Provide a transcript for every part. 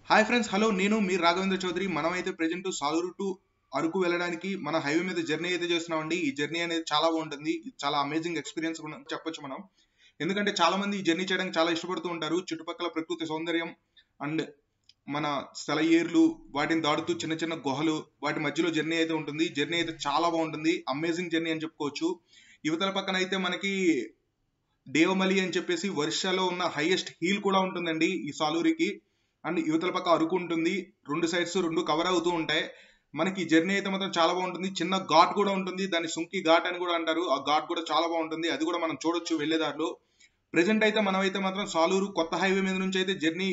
hi friends hello నేను మీ రాఘవేంద్ర చౌదరి మనం అయితే ప్రెజెంట్ సాలూరు టు అరకు వెళ్ళడానికి మన హైవే మీద జర్నీ అయితే చేస్తున్నామండి ఈ జర్నీ అనేది చాలా బాగుంటుంది ఇది చాలా అమేజింగ్ ఎక్స్పీరియన్స్ కూడా చెప్పొచ్చు మనం ఎందుకంటే చాలా మంది ఈ జర్నీ చేయడానికి చాలా ఇష్టపడుతూ ఉంటారు చుట్టుపక్కల ప్రకృతి సౌందర్యం అండ్ మన స్థల ఏర్లు వాటిని దాడుతూ చిన్న చిన్న గుహలు వాటి మధ్యలో జర్నీ అయితే ఉంటుంది జర్నీ అయితే చాలా బాగుంటుంది అమేజింగ్ జర్నీ అని చెప్పుకోవచ్చు యువతల పక్కన అయితే మనకి దేవమలి అని చెప్పేసి వర్షాలో ఉన్న హైయెస్ట్ హీల్ కూడా ఉంటుందండి ఈ సాలూరికి అండ్ యువతల పక్క అరకు ఉంటుంది రెండు సైడ్స్ రెండు కవర్ అవుతూ ఉంటాయి మనకి జర్నీ అయితే మాత్రం చాలా బాగుంటుంది చిన్న ఘాట్ కూడా ఉంటుంది దాన్ని సుంకి ఘాట్ అని కూడా అంటారు ఆ ఘాట్ కూడా చాలా బాగుంటుంది అది కూడా మనం చూడొచ్చు వెళ్ళేదారిలో ప్రెజెంట్ అయితే మనం అయితే మాత్రం సాలూరు కొత్త హైవే మీద నుంచి అయితే జర్నీ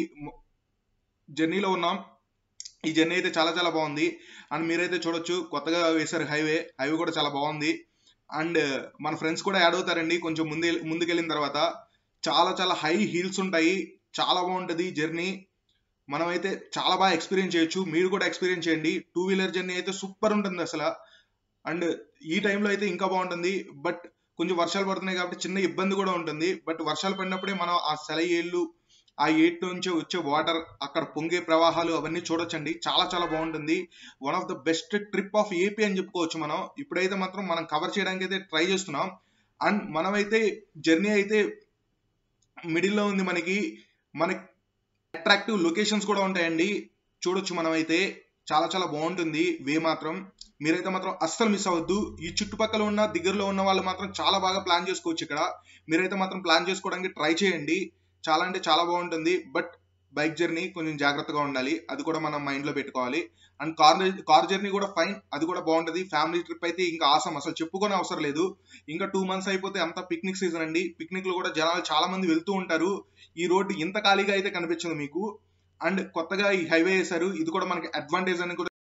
జర్నీలో ఉన్నాం ఈ జర్నీ అయితే చాలా చాలా బాగుంది అండ్ మీరైతే చూడొచ్చు కొత్తగా వేశారు హైవే హైవే కూడా చాలా బాగుంది అండ్ మన ఫ్రెండ్స్ కూడా యాడ్ అవుతారండి కొంచెం ముందే ముందుకెళ్ళిన తర్వాత చాలా చాలా హై హీల్స్ ఉంటాయి చాలా బాగుంటుంది జర్నీ మనమైతే చాలా బాగా ఎక్స్పీరియన్స్ చేయొచ్చు మీరు కూడా ఎక్స్పీరియన్స్ చేయండి టూ వీలర్ జర్నీ అయితే సూపర్ ఉంటుంది అసలు అండ్ ఈ టైంలో అయితే ఇంకా బాగుంటుంది బట్ కొంచెం వర్షాలు పడుతున్నాయి కాబట్టి చిన్న ఇబ్బంది కూడా ఉంటుంది బట్ వర్షాలు పడినప్పుడే మనం ఆ సెలయేళ్ళు ఆ ఏట్ నుంచి వచ్చే వాటర్ అక్కడ పొంగే ప్రవాహాలు అవన్నీ చూడొచ్చండి చాలా చాలా బాగుంటుంది one of the best trip of AP అని చెప్పుకోవచ్చు మనం ఇప్పుడైతే మాత్రం మనం కవర్ చేయడానికి అయితే ట్రై చేస్తున్నాం అండ్ మనమైతే జర్నీ అయితే మిడిల్లో ఉంది మనకి మనకి అట్రాక్టివ్ లొకేషన్స్ కూడా ఉంటాయండి చూడొచ్చు మనమైతే చాలా చాలా బాగుంటుంది వే మాత్రం మీరైతే మాత్రం అస్సలు మిస్ అవ్వద్దు ఈ చుట్టుపక్కల ఉన్న దగ్గరలో ఉన్న వాళ్ళు మాత్రం చాలా బాగా ప్లాన్ చేసుకోవచ్చు ఇక్కడ మీరైతే మాత్రం ప్లాన్ చేసుకోవడానికి ట్రై చేయండి చాలా అంటే చాలా బాగుంటుంది బట్ బైక్ జర్నీ కొంచెం జాగ్రత్తగా ఉండాలి అది కూడా మనం మైండ్ లో పెట్టుకోవాలి అండ్ కార్ కార్ జర్నీ కూడా ఫైన్ అది కూడా బాగుంటుంది ఫ్యామిలీ ట్రిప్ అయితే ఇంకా ఆసం అసలు చెప్పుకొని అవసరం లేదు ఇంకా టూ మంత్స్ అయిపోతే అంతా పిక్నిక్ సీజన్ అండి పిక్నిక్ లో కూడా జనాలు చాలా మంది వెళ్తూ ఉంటారు ఈ రోడ్డు ఇంత ఖాళీగా అయితే కనిపించదు మీకు అండ్ కొత్తగా ఈ హైవే వేశారు ఇది కూడా మనకి అడ్వాంటేజ్ అని కూడా